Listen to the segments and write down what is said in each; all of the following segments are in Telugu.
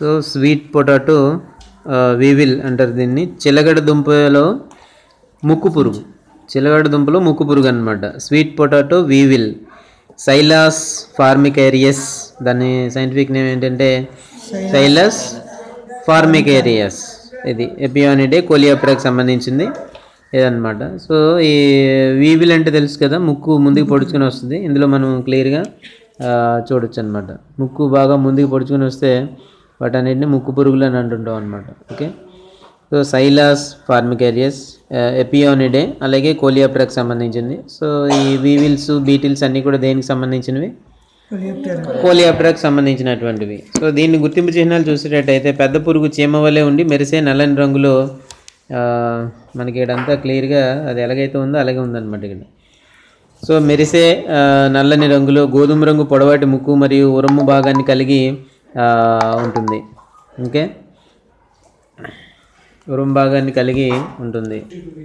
సో స్వీట్ పొటాటో వీవిల్ అంటారు దీన్ని చిలగడ దుంపలో ముక్కు పురుగు చిలగడ దుంపలో ముక్కు పురుగు అనమాట sweet potato weevil Cylas formicarius దాని సైంటిఫిక్ నేమ్ ఏంటంటే సైలస్ ఫార్మికేరియస్ ఇది ఎపియానిడే కోలియాప్రాకి సంబంధించింది ఇదన్నమాట సో ఈ వీవిల్ అంటే తెలుసు కదా ముక్కు ముందుకు పొడుచుకొని వస్తుంది ఇందులో మనం క్లియర్గా చూడొచ్చు అనమాట ముక్కు బాగా ముందుకు పొడుచుకొని వస్తే వాటన్నిటిని ముక్కు పురుగులు అని అంటుంటాం అనమాట okay so Cylas formicarius Apionidae అలాగే కోలియాప్రాకి సంబంధించింది సో ఈ వీవిల్స్ బీటిల్స్ అన్నీ కూడా దేనికి సంబంధించినవి కోలియాప్రాకి సంబంధించినటువంటివి సో దీన్ని గుర్తింపు చిహ్నాలు చూసేటట్టయితే పెద్ద పురుగు చీమ వలె ఉండి మెరిసే నల్లని రంగులో ఆ, మనకి ఇక్కడంతా క్లియర్గా అది ఎలాగైతే ఉందో అలాగే ఉందన్నమాట ఇక్కడ సో మెరిసే ఆ, నల్లని రంగులో గోధుమ రంగు పొడవాటి ముక్కు మరియు ఉరము భాగాన్ని కలిగి ఆ, ఉంటుంది ఓకే ఉరుము భాగాన్ని కలిగి ఉంటుంది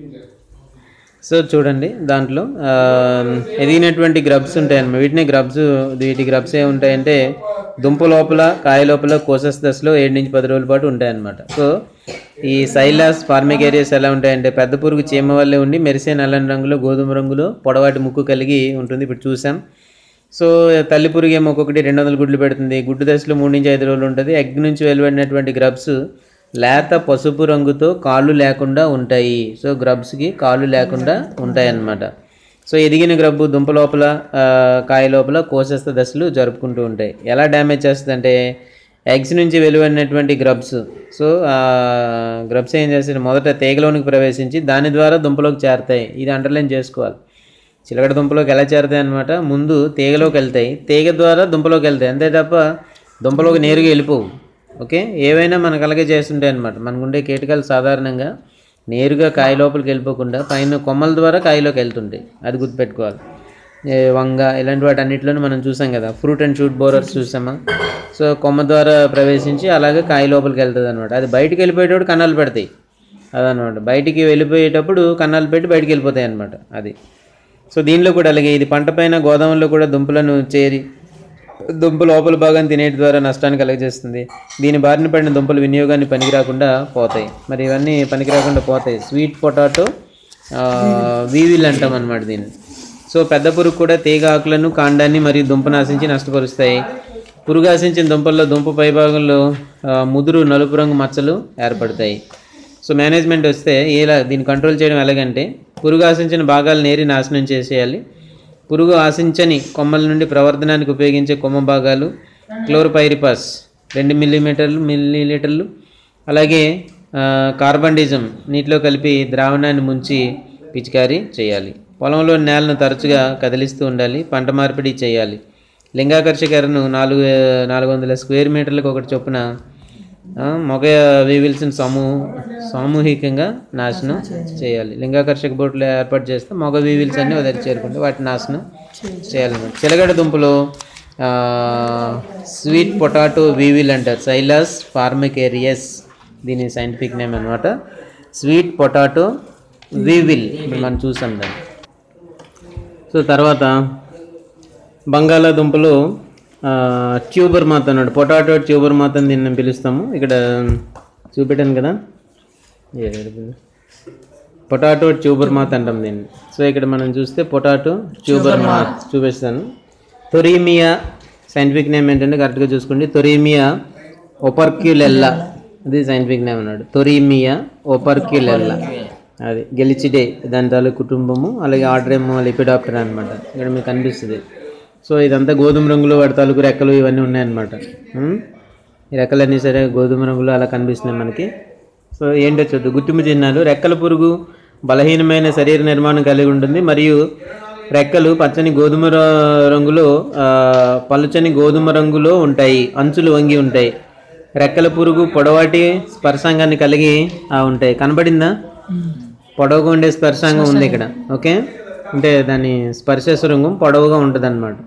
సో చూడండి దాంట్లో ఆ, ఎదిగినటువంటి గ్రబ్స్ ఉంటాయి అన్నమాట వీటిని గ్రబ్స్ వీటి గ్రబ్స్ ఏ ఉంటాయంటే దుంప లోపల కాయ లోపల కోసస్ దశలో ఏడు నుంచి పది రోజుల పాటు ఉంటాయన్నమాట సో ఈ సైలాస్ ఫార్మికేరియస్ ఎలా ఉంటాయంటే పెద్ద పురుగు చీమ వల్లే ఉండి మెరిసే నల్లని రంగులో గోధుమ రంగులో పొడవాటి ముక్కు కలిగి ఉంటుంది ఇప్పుడు చూసాం సో తల్లి పురుగు ఏమో ఒక్కొక్కటి రెండు వందల గుడ్లు పెడుతుంది గుడ్డు దశలో మూడు నుంచి ఐదు రోజులు ఉంటుంది ఎగ్ నుంచి వెలువడినటువంటి గ్రబ్స్ లేత పసుపు రంగుతో కాళ్ళు లేకుండా ఉంటాయి సో గ్రబ్స్కి కాళ్ళు లేకుండా ఉంటాయి అన్నమాట సో ఎదిగిన గ్రబ్బు దుంప లోపల ఆ, కాయ లోపల కోసస్థ దశలు జరుపుకుంటూ ఉంటాయి ఎలా డ్యామేజ్ చేస్తుంది అంటే ఎగ్స్ నుంచి వెలువడినటువంటి గ్రబ్స్ సో గ్రబ్స్ ఏం చేస్తాయి మొదట తీగలోనికి ప్రవేశించి దాని ద్వారా దుంపలోకి చేరతాయి ఇది అండర్లైన్ చేసుకోవాలి చిలకడ దుంపలోకి ఎలా చేరుతాయి అనమాట ముందు తీగలోకి వెళ్తాయి తీగ ద్వారా దుంపలోకి వెళ్తాయి అంతే తప్ప దుంపలోకి నేరుగా వెళ్ళిపోవు ఓకే ఏవైనా మనకు అలాగే చేస్తుంటాయి అనమాట మనకుండే కీటకాలు సాధారణంగా నేరుగా కాయ లోపలికి వెళ్ళిపోకుండా పైన కొమ్మల ద్వారా కాయలోకి వెళ్తుంటాయి అది గుర్తుపెట్టుకోవాలి ఏ వంగ ఇలాంటి వాటి అన్నిటిలోనూ మనం చూసాం కదా ఫ్రూట్ అండ్ షూట్ బోరర్స్ చూసామా సో కొమ్మ ద్వారా ప్రవేశించి అలాగే కాయ లోపలికి వెళ్తుంది అనమాట అది బయటికి వెళ్ళిపోయేటప్పుడు కన్నాలు పెడతాయి అదనమాట బయటికి వెళ్ళిపోయేటప్పుడు కన్నాలు పెట్టి బయటికి వెళ్ళిపోతాయి అనమాట అది సో దీనిలో కూడా అలాగే ఇది పంట పైన గోదాములో కూడా దుంపలను చేరి దుంప లోపల భాగాన్ని తినేటి ద్వారా నష్టాన్ని కలుగజేస్తుంది దీని బారిన పడిన దుంపలు వినియోగాన్ని పనికి రాకుండా పోతాయి మరి ఇవన్నీ పనికి రాకుండా పోతాయి స్వీట్ పొటాటో వీవిల్ అంటాం అనమాట దీన్ని సో పెద్ద పురుగు కూడా తీగ ఆకులను కాండాన్ని మరియు దుంపను ఆశించి నష్టపరుస్తాయి పురుగు ఆశించిన దుంపల్లో దుంప పైభాగంలో ఆ, ముదురు నలుపు రంగు మచ్చలు ఏర్పడతాయి సో మేనేజ్మెంట్ వస్తే ఇలా దీన్ని కంట్రోల్ చేయడం ఎలాగంటే పురుగు ఆశించిన భాగాలు నేరి నాశనం చేసేయాలి పురుగు ఆశించని కొమ్మల నుండి ప్రవర్ధనానికి ఉపయోగించే కొమ్మ భాగాలు క్లోరోపైరిపాస్ రెండు మిల్లీమీటర్లు మిల్లీ లీటర్లు అలాగే ఆ, కార్బండిజం నీటిలో కలిపి ద్రావణాన్ని ముంచి పిచికారీ చేయాలి పొలంలో నేలను తరచుగా కదిలిస్తూ ఉండాలి పంట మార్పిడి చేయాలి లింగాకర్షక ఎరను నాలుగు నాలుగు వందల స్క్వేర్ మీటర్లకు ఒకటి చొప్పున ఆ, మగ వీవిల్స్ని సమూ సామూహికంగా నాశనం చేయాలి లింగాకర్షక బోట్లు ఏర్పాటు చేస్తే మగ వీవిల్స్ అన్ని వదిలి చేరుకుంటే వాటి నాశనం చేయాలన్నమాట చిలగడ దుంపలు ఆ, స్వీట్ పొటాటో వీవిల్ అంటారు సైలాస్ ఫార్మికేరియస్ దీని సైంటిఫిక్ నేమ్ అనమాట స్వీట్ పొటాటో వీవిల్ ఇప్పుడు మనం చూసాం దాన్ని సో తర్వాత బంగాళాదుంపలు ఆ, ట్యూబర్ మాత అన్నాడు పొటాటో ట్యూబర్ మాత అని దీన్ని పిలుస్తాము ఇక్కడ చూపెట్టాను కదా ఏ- పొటాటో ట్యూబర్ మాత్ అంటాం దీన్ని సో ఇక్కడ మనం చూస్తే పొటాటో ట్యూబర్ మాత్ చూపిస్తాను తొరీమియా సైంటిఫిక్ నేమ్ ఏంటంటే కరెక్ట్గా చూసుకోండి తొరీమియా ఒపర్క్యులెల్లా అది సైంటిఫిక్ నేమ్ అన్నాడు తొరీమియా ఒపర్క్యులెల్లా అది గెలిచిడే దాని తాలూ కుటుంబము అలాగే ఆర్డరేమో లిపిడాప్టర్ అనమాట ఇక్కడ మీకు కనిపిస్తుంది సో ఇదంతా గోధుమ రంగులో వాటి తాలూకు రెక్కలు ఇవన్నీ ఉన్నాయన్నమాట ఉం? ఈ రెక్కలన్నీ సరే గోధుమ రంగులో అలా కనిపిస్తున్నాయి మనకి సో ఏంటో చూద్దాం గుర్తింపు చిహ్నాలు రెక్కల పురుగు బలహీనమైన శరీర నిర్మాణం కలిగి ఉంటుంది మరియు రెక్కలు పచ్చని గోధుమ ర- రంగులో ఆ, పలుచని గోధుమ రంగులో ఉంటాయి అంచులు వంగి ఉంటాయి రెక్కల పురుగు పొడవాటి స్పర్శాంగాన్ని కలిగి ఆ, ఉంటాయి కనబడిందా పొడవుగా ఉండే స్పర్శాంగం ఉంది ఇక్కడ ఓకే అంటే దాని స్పర్శ శృంగం పొడవుగా ఉంటుంది అనమాట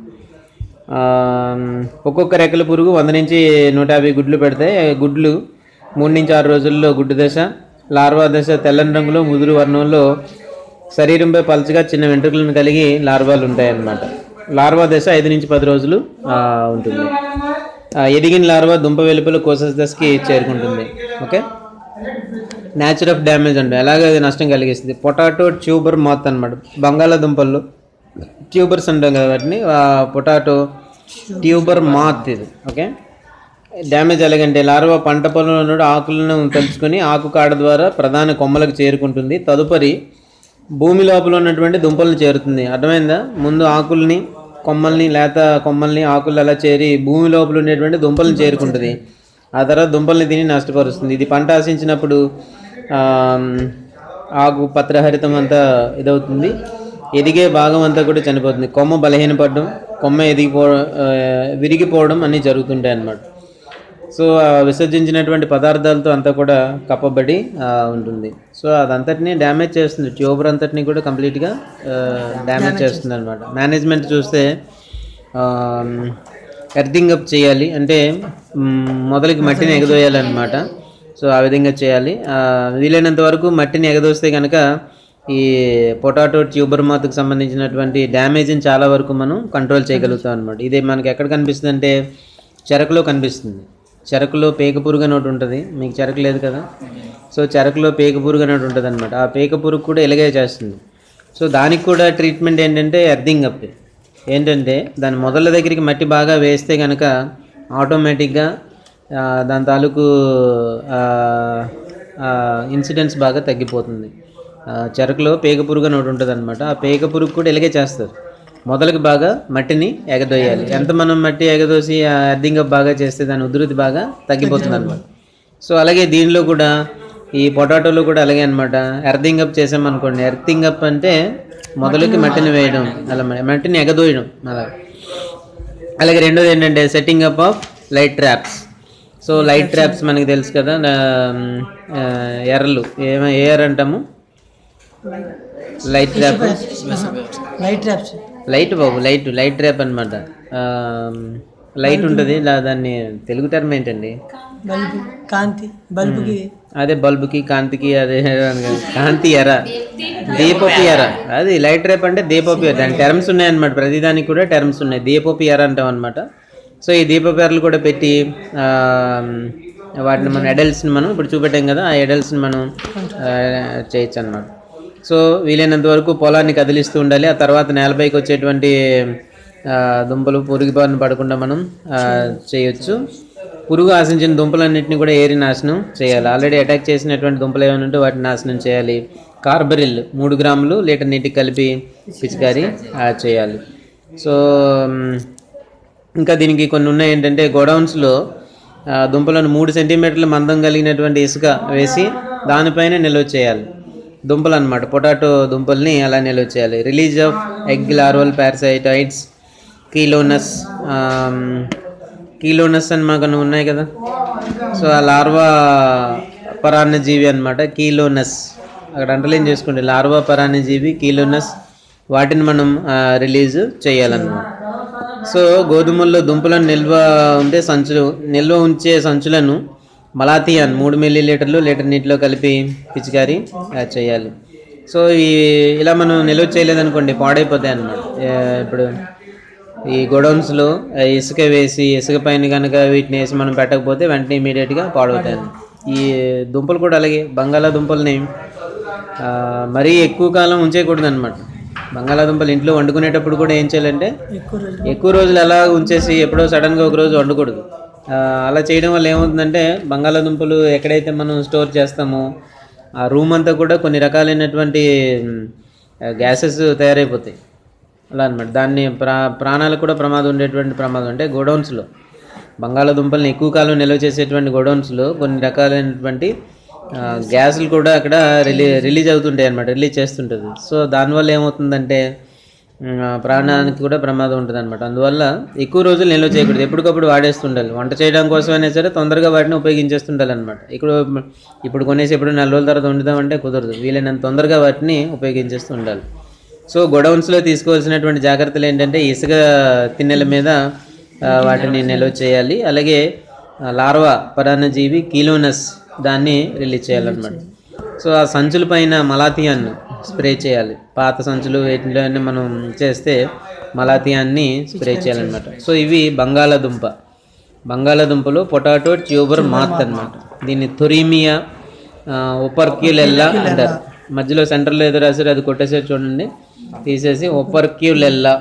ఒక్కొక్క రెక్కల పురుగు వంద నుంచి నూట యాభై గుడ్లు పెడతాయి ఆ గుడ్లు మూడు నుంచి ఆరు రోజుల్లో గుడ్డు దశ లార్వా దశ తెల్లని రంగులో ముదురు వర్ణంలో శరీరంపై పలచగా చిన్న వెంట్రుకలను కలిగి లార్వాలు ఉంటాయి అన్నమాట లార్వా దశ ఐదు నుంచి పది రోజులు ఆ, ఉంటుంది ఆ, ఎదిగిన లార్వా దుంప వెలుపల కోసస్ దశకి చేరుకుంటుంది ఓకే న్యాచర్ ఆఫ్ డ్యామేజ్ అంటే ఎలాగ అది నష్టం కలిగిస్తుంది పొటాటో ట్యూబర్ మాత్ అనమాట బంగాళాదుంపల్లో ట్యూబర్స్ అంటాం కదా వాటిని పొటాటో ట్యూబర్ మాత్ ఇది ఓకే డ్యామేజ్ ఎలాగంటే లార్వా పంట పొలంలో నుండి ఆకులను తలుచుకొని ఆకు కాడ ద్వారా ప్రధాన కొమ్మలకు చేరుకుంటుంది తదుపరి భూమి లోపల ఉన్నటువంటి దుంపలను చేరుతుంది అర్థమైందా ముందు ఆకుల్ని కొమ్మల్ని లేత కొమ్మల్ని ఆకులు అలా చేరి భూమి లోపల ఉండేటువంటి దుంపలను చేరుకుంటుంది ఆ తర్వాత దుంపల్ని తిని నష్టపరుస్తుంది ఇది పంట ఆశించినప్పుడు ఆమ్, ఆకు పత్రహరితం అంతా ఇదవుతుంది ఎదిగే భాగం అంతా కూడా చనిపోతుంది కొమ్మ బలహీనపడడం కొమ్మ ఎదిగిపో ఆ, విరిగిపోవడం అన్నీ జరుగుతుంటాయి అన్నమాట సో ఆ విసర్జించినటువంటి పదార్థాలతో అంతా కూడా కప్పబడి ఆ, ఉంటుంది సో అదంతటిని డ్యామేజ్ చేస్తుంది ట్యూబర్ అంతటిని కూడా కంప్లీట్గా డ్యామేజ్ చేస్తుంది అనమాట మేనేజ్మెంట్ చూస్తే ఎర్తింగ్ అప్ చేయాలి అంటే మ్, మొదలకి మట్టిని ఎగదోయాలన్నమాట సో ఆ విధంగా చేయాలి ఆ, వీలైనంత వరకు మట్టిని ఎగదోస్తే కనుక ఈ పొటాటో ట్యూబర్ మాత్కు సంబంధించినటువంటి డ్యామేజ్ని చాలా వరకు మనం కంట్రోల్ చేయగలుగుతాం అనమాట ఇది మనకి ఎక్కడ కనిపిస్తుంది అంటే చెరకులో కనిపిస్తుంది చెరకులో పేక పురుగు అని ఒకటి ఉంటుంది మీకు చెరకు లేదు కదా సో చెరకులో పేక పురుగు అని ఒకటి ఉంటుంది అనమాట ఆ పేక పురుగు కూడా ఇలాగే చేస్తుంది సో దానికి కూడా ట్రీట్మెంట్ ఏంటంటే ఎర్దింగ్ అప్ ఏంటంటే దాని మొదల దగ్గరికి మట్టి బాగా వేస్తే కనుక ఆటోమేటిక్గా ఆ, దాని తాలూకు ఇన్సిడెంట్స్ బాగా తగ్గిపోతుంది ఆ, చెరకులో పేక పురుగు అని ఒకటి ఉంటుంది అనమాట ఆ పేక పురుగు కూడా ఇలాగే చేస్తారు మొదలకి బాగా మట్టిని ఎగదోయాలి ఎంత మనం మట్టి ఎగదోసి అర్థంగా బాగా చేస్తే దాని ఉధృతి బాగా తగ్గిపోతుంది అనమాట సో అలాగే దీనిలో కూడా ఈ పొటాటోలో కూడా అలాగే అనమాట ఎర్తింగ్ అప్ చేసామనుకోండి ఎర్తింగ్ అప్ అంటే మొదలకి మట్టిని వేయడం అలా మ- మట్టిని ఎగదోయడం అలా అలాగే రెండోది ఏంటంటే setting up of light traps so light traps మనకి తెలుసు కదా ఆ, ఎర్రలు ఏమ ఏ ఎర్ర అంటాము light trap light traps light బాబు లైట్ లైట్ ట్రాప్ అనమాట లైట్ ఉంటుంది దా- దాన్ని తెలుగు టర్మ్ ఏంటండి బల్బు కాంతి బల్బుకి అదే బల్బుకి కాంతికి అదే కాంతి ఎర దీపపు ఎర అది లైట్ రేప్ అంటే దీపపు ఎర దాని టర్మ్స్ ఉన్నాయన్నమాట ప్రతిదానికి కూడా టర్మ్స్ ఉన్నాయి దీపపు ఎర అంటాం అనమాట సో ఈ దీపపు ఎరలు కూడా పెట్టి ఆ, వాటిని మనం ఎడల్స్ని మనం ఇప్పుడు చూపెట్టాం కదా ఆ ఎడల్స్ని మనం ఆ, చేయొచ్చు అనమాట సో వీలైనంత వరకు పొలాన్ని కదిలిస్తూ ఉండాలి ఆ తర్వాత నేలపైకి వచ్చేటువంటి ఆ, దుంపలు పురుగు బారిన పడకుండా మనం ఆ, చేయొచ్చు పురుగు ఆశించిన దుంపలన్నింటినీ కూడా ఏరి నాశనం చేయాలి ఆల్రెడీ అటాక్ చేసినటువంటి దుంపలు ఏమైనా ఉంటే వాటిని నాశనం చేయాలి కార్బరిల్ మూడు గ్రాములు లీటర్ నీటికి కలిపి పిచికారీ ఆ, చేయాలి సో మ్, ఇంకా దీనికి కొన్ని ఉన్నాయి ఏంటంటే గోడౌన్స్లో ఆ, దుంపలను మూడు సెంటీమీటర్ల మందం కలిగినటువంటి ఇసుక వేసి దానిపైన నిల్వ చేయాలి దుంపలు అనమాట పొటాటో దుంపల్ని అలా నిల్వ చేయాలి release of egg larval parasitoids Chelonus Chelonus అని మాకు ఉన్నాయి కదా సో ఆ లార్వా పరాన్నజీవి అనమాట కీలోనస్ అక్కడ అండర్లైన్ చేసుకుంటే లార్వా పరాన్నజీవి కీలోనస్ వాటిని మనం రిలీజ్ చేయాలన్నమాట సో గోధుమల్లో దుంపలను నిల్వ ఉంటే సంచులు నిల్వ ఉంచే సంచులను మలాథియాన్ మూడు మిల్లీ లీటర్లు లీటర్ నీటిలో కలిపి పిచికారీ ఆ, చేయాలి సో ఈ ఇలా మనం నిల్వ చేయలేదనుకోండి పాడైపోతాయి అన్నమాట ఏ, ఇప్పుడు ఈ గొడౌన్స్లో ఇసుక వేసి ఇసుక పైన కనుక వీటిని వేసి మనం పెట్టకపోతే వెంటనే ఇమీడియట్గా పాడవుతాయి ఈ దుంపలు కూడా అలాగే బంగాళాదుంపల్ని ఆ, మరీ ఎక్కువ కాలం ఉంచేయకూడదు అనమాట బంగాళాదుంపలు ఇంట్లో వండుకునేటప్పుడు కూడా ఏం చేయాలంటే ఎక్కువ రోజులు ఎక్కువ రోజులు అలా ఉంచేసి ఎప్పుడో సడన్గా ఒక రోజు వండకూడదు ఆ, అలా చేయడం వల్ల ఏమవుతుందంటే బంగాళాదుంపలు ఎక్కడైతే మనం స్టోర్ చేస్తామో ఆ రూమ్ అంతా కూడా కొన్ని రకాలైనటువంటి గ్యాసెస్ తయారైపోతాయి అలా అనమాట దాన్ని ప్రా ప్రాణాలకు కూడా ప్రమాదం ఉండేటువంటి ప్రమాదం అంటే గోడౌన్స్లో బంగాళాదుంపల్ని ఎక్కువ కాలం నిల్వ చేసేటువంటి గోడౌన్స్లో కొన్ని రకాలైనటువంటి ఆ, గ్యాసులు కూడా అక్కడ రిలీ రిలీజ్ అవుతుంటాయి అనమాట రిలీజ్ చేస్తుంటుంది సో దానివల్ల ఏమవుతుందంటే ఉమ్, ఆ, ప్రాణానికి కూడా ప్రమాదం ఉంటుంది అనమాట అందువల్ల ఎక్కువ రోజులు నిల్వ చేయకూడదు ఎప్పటికప్పుడు వాడేస్తుండాలి వంట చేయడం కోసమైనా సరే తొందరగా వాటిని ఉపయోగించేస్తుండాలి అనమాట ఇప్పుడు ఇప్పుడు కొనేసి ఎప్పుడు నెల రోజుల తర్వాత వండుదామంటే కుదరదు వీలైనంత తొందరగా వాటిని ఉపయోగించేస్తూ ఉండాలి సో గొడౌన్స్లో తీసుకోవాల్సినటువంటి జాగ్రత్తలు ఏంటంటే ఇసుక తిన్నెల మీద ఆ, వాటిని నిల్వ చేయాలి అలాగే ఆ, లార్వా పరాన్నజీవి కీలోనస్ దాన్ని రిలీజ్ చేయాలన్నమాట సో ఆ సంచుల పైన మలాథియాన్ స్ప్రే చేయాలి పాత సంచులు వీటిలో మనం చేస్తే మలాథియాన్ని స్ప్రే చేయాలన్నమాట సో ఇవి బంగాళాదుంప బంగాళాదుంపలు పొటాటో ట్యూబర్ మాత్ అన్నమాట దీన్ని థొరీమియా ఒపర్క్యూలెల్లా అంటారు మధ్యలో సెంటర్లో ఏదో రాశారు అది కొట్టేసారి చూడండి తీసేసి ఒపర్క్యూలెల్లా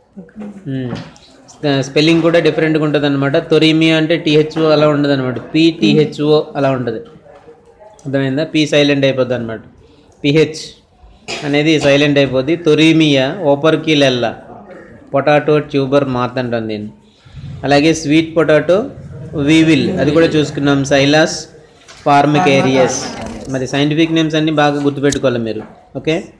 స్పెల్లింగ్ కూడా డిఫరెంట్గా ఉంటుంది అనమాట తొరీమియా అంటే టీహెచ్ఓ అలా ఉండదు అనమాట పిటిహెచ్ఓ అలా ఉంటుంది అర్థమైందా పి సైలెంట్ అయిపోద్ది అనమాట పిహెచ్ అనేది సైలెంట్ అయిపోద్ది తొరీమియా ఓపర్కిలెల్లా పొటాటో ట్యూబర్ మాత్ అంటాం దీన్ని అలాగే స్వీట్ పొటాటో వీవిల్ అది కూడా చూసుకున్నాం సైలాస్ ఫార్మిక్ ఏరియాస్ మరి సైంటిఫిక్ నేమ్స్ అన్నీ బాగా గుర్తుపెట్టుకోవాలి మీరు ఓకే